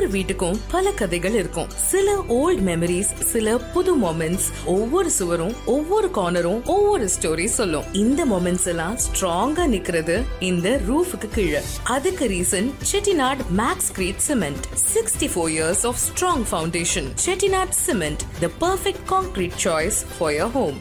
ஒவ்வொரு வீட்டுக்கும் பல கதைகள் இருக்கும் சில ஓல்ட் மெமரிஸ் சில புது மொமெண்ட்ஸ் ஒவ்வொரு சுவரும் ஒவ்வொரு கார்னரும் ஒவ்வொரு ஸ்டோரி சொல்லும் இந்த மொமெண்ட்ஸ் எல்லாம் ஸ்ட்ராங்கா நிக்கிறது இந்த ரூஃபுக்கு கீழே அதுக்கு reason Chettinad Maxcrete cement sixty four years of strong foundation Chettinad cement the perfect concrete choice for your home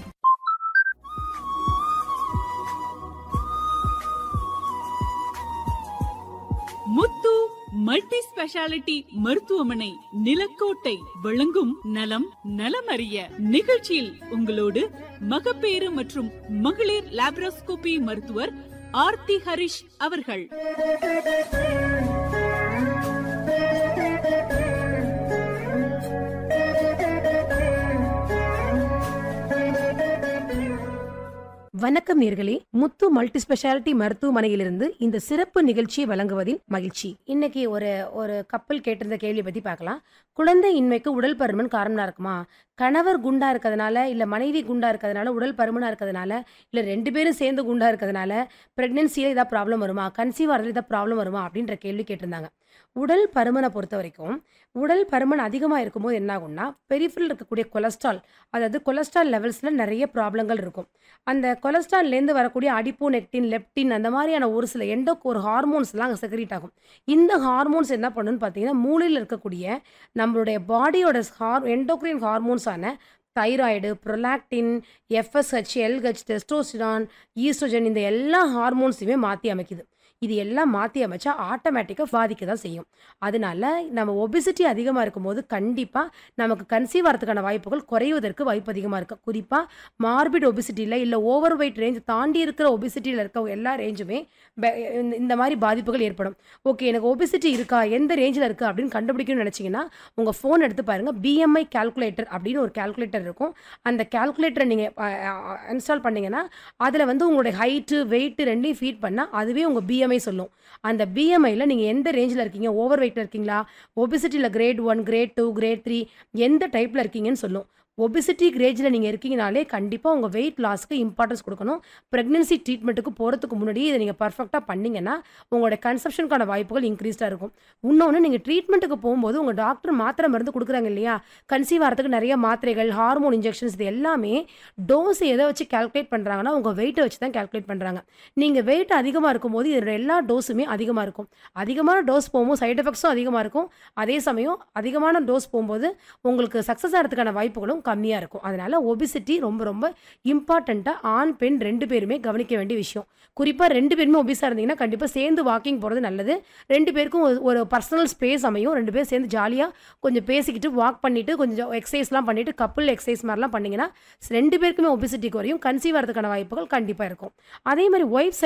Muthu multi speciality மருத்துவமனை நிலக்கோட்டை வழங்கும் நலம் நலமறிய நிகழ்ச்சியில் உங்களோடு மகப்பேறு மற்றும் மகளிர் லாப்ரோஸ்கோபி மருத்துவர் ஆர்த்தி ஹரிஷ் அவர்கள் வணக்கம் நேர்களே முத்து மல்டி ஸ்பெஷாலிட்டி மருத்துவமனையிலிருந்து இந்த சிறப்பு நிகழ்ச்சியை வழங்குவதில் மகிழ்ச்சி இன்னைக்கு ஒரு ஒரு கப்பல் கேட்டிருந்த கேள்வி பத்தி பார்க்கலாம் குழந்தை இன்மைக்கு உடல் பருமன் காரணமா இருக்குமா கணவர் குண்டா இருக்கிறதுனால இல்ல மனைவி குண்டா இருக்கிறதுனால உடல் பருமனா இருக்கிறதுனால இல்ல ரெண்டு பேரும் சேர்ந்து குண்டா இருக்கிறதுனால பிரெக்னன்சியில ஏதாவது ப்ராப்ளம் வருமா கன்சீவ் ஆகிறதுல ஏதாவது ப்ராப்ளம் வருமா அப்படின்ற கேள்வி கேட்டிருந்தாங்க உடல் பருமனை பொறுத்த வரைக்கும் உடல் பருமன் அதிகமாக இருக்கும்போது என்ன ஆகும்னா பெரிஃபில் இருக்கக்கூடிய கொலஸ்ட்ரால் அதாவது கொலஸ்ட்ரால் லெவல்ஸில் நிறைய ப்ராப்ளங்கள் இருக்கும் அந்த கொலஸ்ட்ரால்லேருந்து வரக்கூடிய அடிப்போ நெக்டின் லெப்டின் அந்த மாதிரியான ஒரு சில எண்டோ ஒரு ஹார்மோன்ஸ்லாம் அங்கே செக்ரேட் ஆகும் இந்த ஹார்மோன்ஸ் என்ன பண்ணுன்னு பார்த்தீங்கன்னா மூளையில் இருக்கக்கூடிய நம்மளுடைய பாடியோட ஹார் எண்டோக்ரைன் ஹார்மோன்ஸான thyroid prolactin FSH LH testosterone oestrogen இந்த எல்லா ஹார்மோன்ஸையுமே மாற்றி அமைக்குது இது எல்லாம் மாற்றி அமைச்சா ஆட்டோமேட்டிக்காக பாதிக்க தான் செய்யும் அதனால நம்ம ஒபிசிட்டி அதிகமாக இருக்கும்போது கண்டிப்பாக நமக்கு கன்சீவ் ஆகிறதுக்கான வாய்ப்புகள் குறைவதற்கு வாய்ப்பு அதிகமாக இருக்குது குறிப்பாக மார்பிட் ஒபிசிட்டியில் இல்லை ஓவர் வெயிட் ரேஞ்ச் தாண்டி இருக்கிற ஒபிசிட்டியில் இருக்க எல்லா ரேஞ்சுமே ப- இந்த- இந்த மாதிரி பாதிப்புகள் ஏற்படும் ஓகே எனக்கு ஒபிசிட்டி இருக்கா எந்த ரேஞ்சில் இருக்குது அப்படின்னு கண்டுபிடிக்கணும்னு நினச்சிங்கன்னா உங்கள் ஃபோன் எடுத்து பாருங்கள் பிஎம்ஐ கால்குலேட்டர் அப்படின்னு ஒரு கால்குலேட்டர் இருக்கும் அந்த கால்குலேட்டரை நீங்கள் இன்ஸ்டால் பண்ணீங்கன்னா அதில் வந்து உங்களுடைய ஹைட்டு வெயிட்டு ரெண்டையும் ஃபீட் பண்ணால் அதுவே உங்கள் பிஎம்ஐ சொல்லும் அந்த பிஎம்ஐயில் நீங்கள் எந்த ரேஞ்சில் இருக்கீங்க ஓவர் வெயிட்டில் இருக்கீங்களா ஒபிசிட்டியில் grade one grade two grade three எந்த டைப்பில் இருக்கீங்கன்னு சொல்லும் ஒபிசிட்டி கிரேஜில் நீங்கள் இருக்கீங்கனாலே கண்டிப்பாக உங்கள் வெயிட் லாஸ்க்கு இம்பார்ட்டன்ஸ் கொடுக்கணும் ப்ரெக்னன்சி ட்ரீட்மெண்ட்டுக்கு போகிறதுக்கு முன்னாடி இதை நீங்கள் பர்ஃபெக்டாக பண்ணீங்கன்னா உங்களோட கன்சப்ஷனுக்கான வாய்ப்புகள் இன்க்ரீஸ்டாக இருக்கும் இன்னொன்று நீங்கள் ட்ரீட்மெண்ட்டுக்கு போகும்போது உங்கள் டாக்டர் மாத்திரை மருந்து கொடுக்குறாங்க இல்லையா கன்சீவ் ஆகிறதுக்கு நிறைய மாத்திரைகள் ஹார்மோன் இன்ஜெக்ஷன்ஸ் இது எல்லாமே டோஸ் எதை வச்சு கால்குலேட் பண்ணுறாங்கன்னா உங்கள் வெயிட்டை வச்சு தான் கால்குலேட் பண்ணுறாங்க நீங்கள் வெயிட் அதிகமாக இருக்கும்போது இதோட எல்லா டோஸுமே அதிகமாக இருக்கும் அதிகமான டோஸ் போகும்போது சைடு எஃபெக்ட்ஸும் அதிகமாக இருக்கும் அதே சமயம் அதிகமான டோஸ் போகும்போது உங்களுக்கு சக்ஸஸ் ஆகிறதுக்கான வாய்ப்புகளும் கம்மியாக இருக்கும் அதனால ஒபிசிட்டி ரொம்ப ரொம்ப இம்பார்ட்டண்ட்டாக ஆண் பெண் ரெண்டு பேருமே கவனிக்க வேண்டிய விஷயம் குறிப்பாக ரெண்டு பேருமே ஒபிஸாக இருந்தீங்கன்னா கண்டிப்பாக சேர்ந்து வாக்கிங் போகிறது நல்லது ரெண்டு பேருக்கும் ஒரு- ஒரு பர்சனல் ஸ்பேஸ் அமையும் ரெண்டு பேரும் சேர்ந்து ஜாலியாக கொஞ்சம் பேசிக்கிட்டு வாக் பண்ணிட்டு கொஞ்சம் எக்ஸசைஸ்லாம் பண்ணிட்டு கப்புள் எக்ஸசைஸ் மாதிரிலாம் பண்ணீங்கன்னா ரெண்டு பேருக்குமே ஒபிசிட்டி குறையும் கன்சீவ் ஆகிறதுக்கான வாய்ப்புகள் கண்டிப்பாக இருக்கும் அதே மாதிரி ஒய்ஃப்